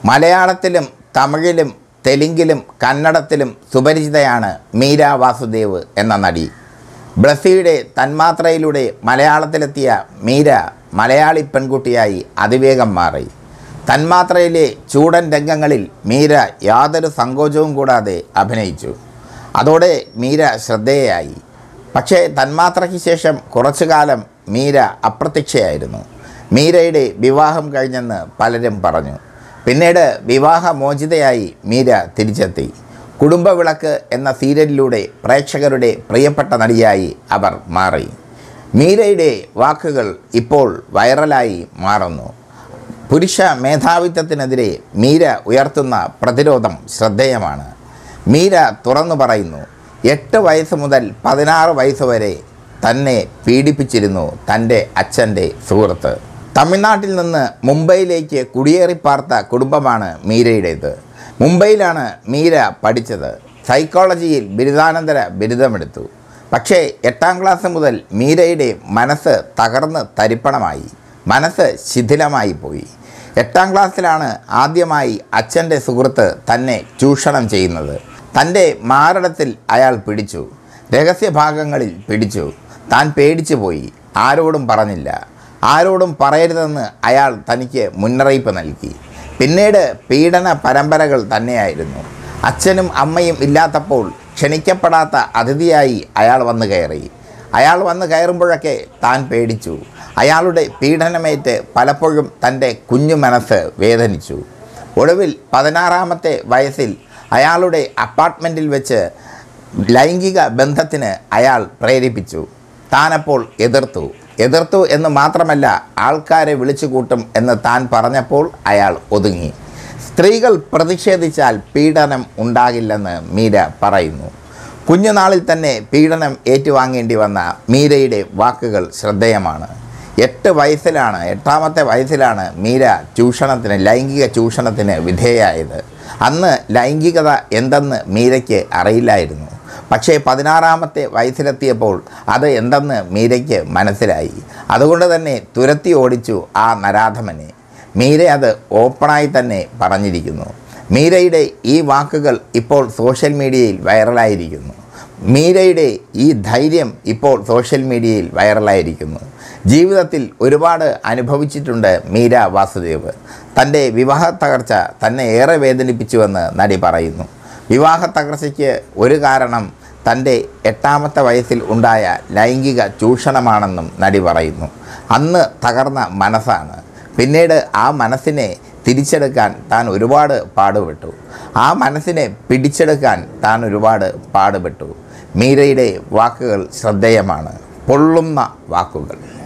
മലയാളത്തിലും തമിഴിലും തെലുങ്കിലും കന്നഡത്തിലും സുപരിചിതയാണ് മീര വാസുദേവ് എന്ന നടി ബ്ലസ്സിയുടെ തന്മാത്രയിലൂടെ മലയാളത്തിലെത്തിയ മീര മലയാളി പെൺകുട്ടിയായി അതിവേഗം മാറി തന്മാത്രയിലെ ചൂടൻ രംഗങ്ങളിൽ മീര യാതൊരു സങ്കോചവും കൂടാതെ അഭിനയിച്ചു അതോടെ മീര ശ്രദ്ധേയയായി പക്ഷേ തന്മാത്രയ്ക്ക് ശേഷം കുറച്ചു കാലം മീര അപ്രത്യക്ഷയായിരുന്നു മീരയുടെ വിവാഹം കഴിഞ്ഞെന്ന് പലരും പറഞ്ഞു പിന്നീട് വിവാഹമോചിതയായി മീര തിരിച്ചെത്തി കുടുംബവിളക്ക് എന്ന സീരിയലിലൂടെ പ്രേക്ഷകരുടെ പ്രിയപ്പെട്ട നടിയായി അവർ മാറി മീരയുടെ വാക്കുകൾ ഇപ്പോൾ വൈറലായി മാറുന്നു പുരുഷ മേധാവിത്വത്തിനെതിരെ മീര ഉയർത്തുന്ന പ്രതിരോധം ശ്രദ്ധേയമാണ് മീര തുറന്നു പറയുന്നു എട്ട് വയസ്സ് മുതൽ പതിനാറ് വയസ്സ് വരെ തന്നെ പീഡിപ്പിച്ചിരുന്നു തൻ്റെ അച്ഛൻ്റെ സുഹൃത്ത് തമിഴ്നാട്ടിൽ നിന്ന് മുംബൈയിലേക്ക് കുടിയേറിപ്പാർത്ത കുടുംബമാണ് മീരയുടേത് മുംബൈയിലാണ് മീര പഠിച്ചത് സൈക്കോളജിയിൽ ബിരുദാനന്തര ബിരുദമെടുത്തു പക്ഷേ എട്ടാം ക്ലാസ് മുതൽ മീരയുടെ മനസ്സ് തകർന്ന് തരിപ്പണമായി മനസ്സ് ശിഥിലമായി പോയി എട്ടാം ക്ലാസ്സിലാണ് ആദ്യമായി അച്ഛൻ്റെ സുഹൃത്ത് തന്നെ ചൂഷണം ചെയ്യുന്നത് തൻ്റെ മാരടത്തിൽ അയാൾ പിടിച്ചു രഹസ്യഭാഗങ്ങളിൽ പിടിച്ചു താൻ പേടിച്ചു പോയി ആരോടും പറഞ്ഞില്ല ആരോടും പറയരുതെന്ന് അയാൾ തനിക്ക് മുന്നറിയിപ്പ് നൽകി പിന്നീട് പീഡന പരമ്പരകൾ തന്നെയായിരുന്നു അച്ഛനും അമ്മയും ഇല്ലാത്തപ്പോൾ ക്ഷണിക്കപ്പെടാത്ത അതിഥിയായി അയാൾ വന്നു കയറി അയാൾ വന്ന് കയറുമ്പോഴൊക്കെ താൻ പേടിച്ചു അയാളുടെ പീഡനമേറ്റ് പലപ്പോഴും തൻ്റെ കുഞ്ഞു മനസ്സ് വേദനിച്ചു ഒടുവിൽ പതിനാറാമത്തെ വയസ്സിൽ അയാളുടെ അപ്പാർട്ട്മെൻറ്റിൽ വെച്ച് ലൈംഗിക ബന്ധത്തിന് അയാൾ പ്രേരിപ്പിച്ചു താനപ്പോൾ എതിർത്തു എതിർത്തു എന്ന് മാത്രമല്ല ആൾക്കാരെ വിളിച്ചു കൂട്ടും എന്ന് താൻ പറഞ്ഞപ്പോൾ അയാൾ ഒതുങ്ങി സ്ത്രീകൾ പ്രതിഷേധിച്ചാൽ പീഡനം ഉണ്ടാകില്ലെന്ന് മീര പറയുന്നു കുഞ്ഞുനാളിൽ തന്നെ പീഡനം ഏറ്റുവാങ്ങേണ്ടി വന്ന മീരയുടെ വാക്കുകൾ ശ്രദ്ധേയമാണ് എട്ട് വയസ്സിലാണ് എട്ടാമത്തെ വയസ്സിലാണ് മീര ചൂഷണത്തിന് ലൈംഗിക ചൂഷണത്തിന് വിധേയായത് അന്ന് ലൈംഗികത എന്തെന്ന് മീരയ്ക്ക് അറിയില്ലായിരുന്നു പക്ഷേ പതിനാറാമത്തെ വയസ്സിലെത്തിയപ്പോൾ അത് എന്തെന്ന് മീരയ്ക്ക് മനസ്സിലായി അതുകൊണ്ട് തന്നെ തുരത്തി ഓടിച്ചു ആ നരാധമനെ മീര അത് ഓപ്പണായി തന്നെ പറഞ്ഞിരിക്കുന്നു മീരയുടെ ഈ വാക്കുകൾ ഇപ്പോൾ സോഷ്യൽ മീഡിയയിൽ വൈറലായിരിക്കുന്നു മീരയുടെ ഈ ധൈര്യം ഇപ്പോൾ സോഷ്യൽ മീഡിയയിൽ വൈറലായിരിക്കുന്നു ജീവിതത്തിൽ ഒരുപാട് അനുഭവിച്ചിട്ടുണ്ട് മീര വാസുദേവ് തൻ്റെ വിവാഹ തകർച്ച തന്നെ ഏറെ വേദനിപ്പിച്ചുവെന്ന് നടി പറയുന്നു വിവാഹ തകർച്ചയ്ക്ക് ഒരു കാരണം തൻ്റെ എട്ടാമത്തെ വയസ്സിൽ ഉണ്ടായ ലൈംഗിക ചൂഷണമാണെന്നും നടി പറയുന്നു അന്ന് തകർന്ന മനസ്സാണ് പിന്നീട് ആ മനസ്സിനെ തിരിച്ചെടുക്കാൻ താൻ ഒരുപാട് പാടുപെട്ടു ആ മനസ്സിനെ പിടിച്ചെടുക്കാൻ താൻ ഒരുപാട് പാടുപെട്ടു മീരയുടെ വാക്കുകൾ ശ്രദ്ധേയമാണ് പൊള്ളുന്ന വാക്കുകൾ